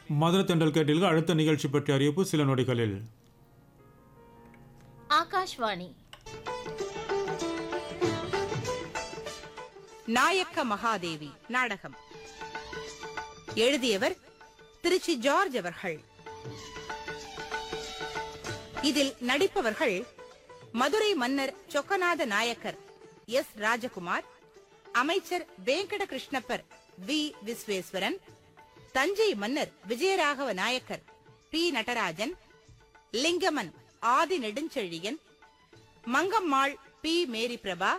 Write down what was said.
மதுரை தென்றல் கேட்டீர்கள் அடுத்த நிகழ்ச்சி பற்றிய அறிவிப்பு சில நொடிகளில் ஆகாஷ்வாணி நாயக்க மகாதேவி நாடகம் எழுதியவர் திருச்சி ஜார்ஜ் அவர்கள் இதில் நடிப்பவர்கள் மதுரை மன்னர் சொக்கநாத நாயக்கர் எஸ் ராஜகுமார் அமைச்சர் வெங்கட கிருஷ்ணப்பர் வி விஸ்வேஸ்வரன் தஞ்சை மன்னர் Vijayaraghava Nayakkar P Natarajan Lingaman Adhi Nedunchezhiyan Mangammal P Mary Prabha